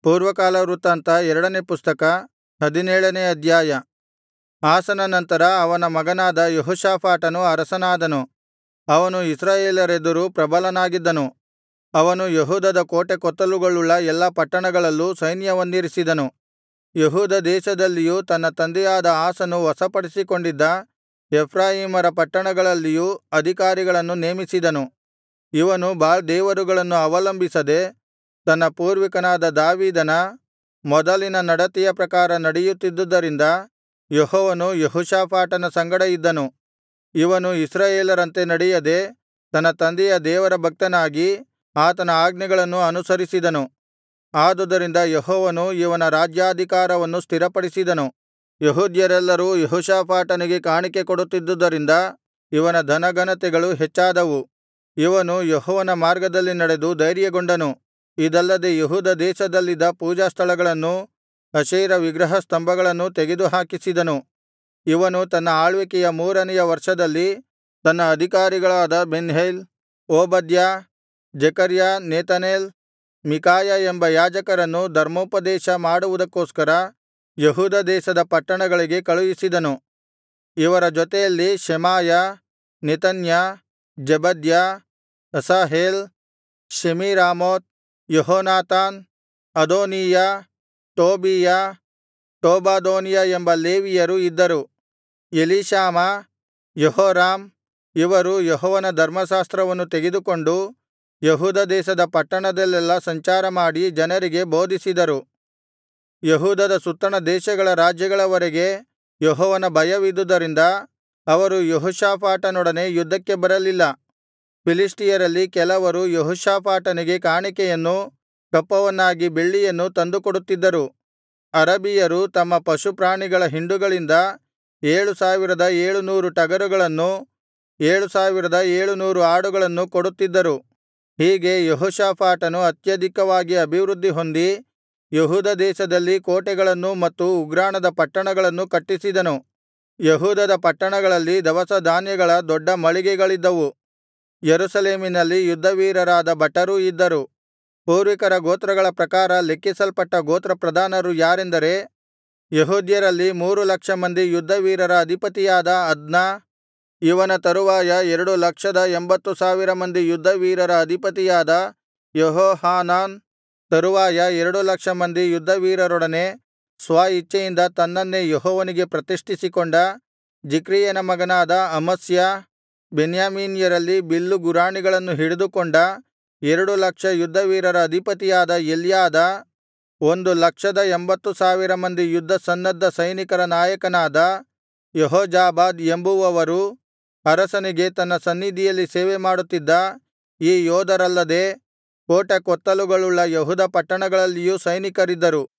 ಪೂರ್ವಕಾಲ ವೃತ್ತಾಂತ ಎರಡನೇ ಪುಸ್ತಕ ಹದಿನೇಳನೇ ಅಧ್ಯಾಯ ಆಸನ ನಂತರ ಅವನ ಮಗನಾದ ಯೆಹೋಷಾಫಾಟನು ಅರಸನಾದನು ಅವನು ಇಸ್ರಾಯೇಲರೆದುರು ಪ್ರಬಲನಾಗಿದ್ದನು ಅವನು ಯೆಹೂದದ ಕೋಟೆಕೊತ್ತಲುಗಳುಳ್ಳ ಎಲ್ಲಾ ಪಟ್ಟಣಗಳಲ್ಲೂ ಸೈನ್ಯವನ್ನಿರಿಸಿದನು ಯೆಹೂದ ದೇಶದಲ್ಲಿಯೂ ತನ್ನ ತಂದೆಯಾದ ಆಸನು ವಶಪಡಿಸಿಕೊಂಡಿದ್ದ ಎಫ್ರಾಯೀಮರ ಪಟ್ಟಣಗಳಲ್ಲಿಯೂ ಅಧಿಕಾರಿಗಳನ್ನು ನೇಮಿಸಿದನು ಇವನು ಬಾಳ್ ದೇವರುಗಳನ್ನು ಅವಲಂಬಿಸದೆ ತನ್ನ ಪೂರ್ವಿಕನಾದ ದಾವೀದನ ಮೊದಲಿನ ನಡತೆಯ ಪ್ರಕಾರ ನಡೆಯುತ್ತಿದ್ದುದರಿಂದ ಯೆಹೋವನು ಯೆಹೋಷಾಫಾಟನ ಸಂಗಡ ಇದ್ದನು ಇವನು ಇಸ್ರಾಯೇಲರಂತೆ ನಡೆಯದೆ ತನ್ನ ತಂದೆಯ ದೇವರ ಭಕ್ತನಾಗಿ ಆತನ ಆಜ್ಞೆಗಳನ್ನು ಅನುಸರಿಸಿದನು ಆದುದರಿಂದ ಯೆಹೋವನು ಇವನ ರಾಜ್ಯಾಧಿಕಾರವನ್ನು ಸ್ಥಿರಪಡಿಸಿದನು ಯೆಹೂದ್ಯರೆಲ್ಲರೂ ಯೆಹೋಷಾಫಾಟನಿಗೆ ಕಾಣಿಕೆ ಕೊಡುತ್ತಿದ್ದುದರಿಂದ ಇವನ ಧನಘನತೆಗಳು ಹೆಚ್ಚಾದವು ಇವನು ಯೆಹೋವನ ಮಾರ್ಗದಲ್ಲಿ ನಡೆದು ಧೈರ್ಯಗೊಂಡನು ಇದಲ್ಲದೆ ಯೆಹೂದ ದೇಶದಲ್ಲಿದ್ದ ಪೂಜಾಸ್ಥಳಗಳನ್ನೂ ಅಶೇರ ವಿಗ್ರಹಸ್ತಂಭಗಳನ್ನೂ ತೆಗೆದುಹಾಕಿಸಿದನು ಇವನು ತನ್ನ ಆಳ್ವಿಕೆಯ ಮೂರನೆಯ ವರ್ಷದಲ್ಲಿ ತನ್ನ ಅಧಿಕಾರಿಗಳಾದ Benhail Obadiah Zechariah Nethanel Micaiah ಎಂಬ ಯಾಜಕರನ್ನು ಧರ್ಮೋಪದೇಶ ಮಾಡುವುದಕ್ಕೋಸ್ಕರ ಯೆಹೂದ ದೇಶದ ಪಟ್ಟಣಗಳಿಗೆ ಕಳುಹಿಸಿದನು ಇವರ ಜೊತೆಯಲ್ಲಿ Shemaiah Nethaniah Zebadiah Asahel Shemiramoth Jehonathan Adonijah Tobijah Tobadonijah ಎಂಬ ಲೇವಿಯರು ಇದ್ದರು ಎಲೀಷಾಮ ಯೆಹೋರಾಮ್ ಇವರು ಯೆಹೋವನ ಧರ್ಮಶಾಸ್ತ್ರವನ್ನು ತೆಗೆದುಕೊಂಡು ಯೆಹೂದ ದೇಶದ ಪಟ್ಟಣದಲ್ಲೆಲ್ಲಾ ಸಂಚಾರಮಾಡಿ ಜನರಿಗೆ ಬೋಧಿಸಿದರು ಯೆಹೂದದ ಸುತ್ತಣ ದೇಶಗಳ ರಾಜ್ಯಗಳವರೆಗೆ ಯೆಹೋವನ ಭಯವಿದ್ದುದರಿಂದ ಅವರು ಯೆಹೋಷಾಫಾಟನೊಡನೆ ಯುದ್ಧಕ್ಕೆ ಬರಲಿಲ್ಲ ಫಿಲಿಷ್ಟಿಯರಲ್ಲಿ ಕೆಲವರು ಯೆಹೋಷಾಫಾಟನಿಗೆ ಕಾಣಿಕೆಯನ್ನೂ ಕಪ್ಪವನ್ನಾಗಿ ಬೆಳ್ಳಿಯನ್ನೂ ತಂದುಕೊಡುತ್ತಿದ್ದರು ಅರಬಿಯರು ತಮ್ಮ ಪಶುಪ್ರಾಣಿಗಳ ಹಿಂಡುಗಳಿಂದ ಏಳು ಸಾವಿರದ ಏಳುನೂರು ಟಗರುಗಳನ್ನೂ ಏಳು ಸಾವಿರದ ಏಳುನೂರು ಆಡುಗಳನ್ನೂ ಕೊಡುತ್ತಿದ್ದರು ಹೀಗೆ ಯೆಹೋಷಾಫಾಟನು ಅತ್ಯಧಿಕವಾಗಿ ಅಭಿವೃದ್ಧಿ ಹೊಂದಿ ಯೆಹೂದ ದೇಶದಲ್ಲಿ ಕೋಟೆಗಳನ್ನೂ ಮತ್ತು ಉಗ್ರಾಣದ ಪಟ್ಟಣಗಳನ್ನೂ ಕಟ್ಟಿಸಿದನು ಯೆಹೂದದ ಪಟ್ಟಣಗಳಲ್ಲಿ ದವಸಧಾನ್ಯಗಳ ದೊಡ್ಡ ಮಳಿಗೆಗಳಿದ್ದವು ಯೆರೂಸಲೇಮಿನಲ್ಲಿ ಯುದ್ಧವೀರರಾದ ಭಟರೂ ಇದ್ದರು ಪೂರ್ವಿಕರ ಗೋತ್ರಗಳ ಪ್ರಕಾರ ಲೆಕ್ಕಿಸಲ್ಪಟ್ಟ ಗೋತ್ರಪ್ರಧಾನರು ಯಾರೆಂದರೆ ಯೆಹೂದ್ಯರಲ್ಲಿ ಮೂರು ಲಕ್ಷ ಮಂದಿ ಯುದ್ಧವೀರರ ಅಧಿಪತಿಯಾದ ಅದ್ನ ಇವನ ತರುವಾಯ ಎರಡು ಲಕ್ಷದ ಎಂಬತ್ತು ಸಾವಿರ ಮಂದಿ ಯುದ್ಧವೀರರ ಅಧಿಪತಿಯಾದ ಯೆಹೋಹಾನಾನ್ ತರುವಾಯ ಎರಡು ಲಕ್ಷ ಮಂದಿ ಯುದ್ಧವೀರರೊಡನೆ ಸ್ವ ಇಚ್ಛೆಯಿಂದ ತನ್ನನ್ನೇ ಯೆಹೋವನಿಗೆ ಪ್ರತಿಷ್ಠಿಸಿಕೊಂಡ ಜಿಕ್ರೀಯನ ಮಗನಾದ ಅಮಸ್ಯ ಬೆನ್ಯಾಮೀನ್ಯರಲ್ಲಿ ಬಿಲ್ಲು ಗುರಾಣಿಗಳನ್ನು ಹಿಡಿದುಕೊಂಡ ಎರಡು ಲಕ್ಷ ಯುದ್ಧವೀರರ ಅಧಿಪತಿಯಾದ ಎಲ್ಯಾದ ಒಂದು ಲಕ್ಷದ ಎಂಬತ್ತು ಸಾವಿರ ಮಂದಿ ಯುದ್ಧ ಸನ್ನದ್ಧ ಸೈನಿಕರ ನಾಯಕನಾದ ಯೆಹೋಜಾಬಾದ್ ಎಂಬುವವರು ಅರಸನಿಗೆ ತನ್ನ ಸನ್ನಿಧಿಯಲ್ಲಿ ಸೇವೆಮಾಡುತ್ತಿದ್ದ ಈ ಯೋಧರಲ್ಲದೆ ಕೋಟೆಕೊತ್ತಲುಗಳುಳ್ಳ ಯೆಹೂದ ಪಟ್ಟಣಗಳಲ್ಲಿಯೂ ಸೈನಿಕರಿದ್ದರು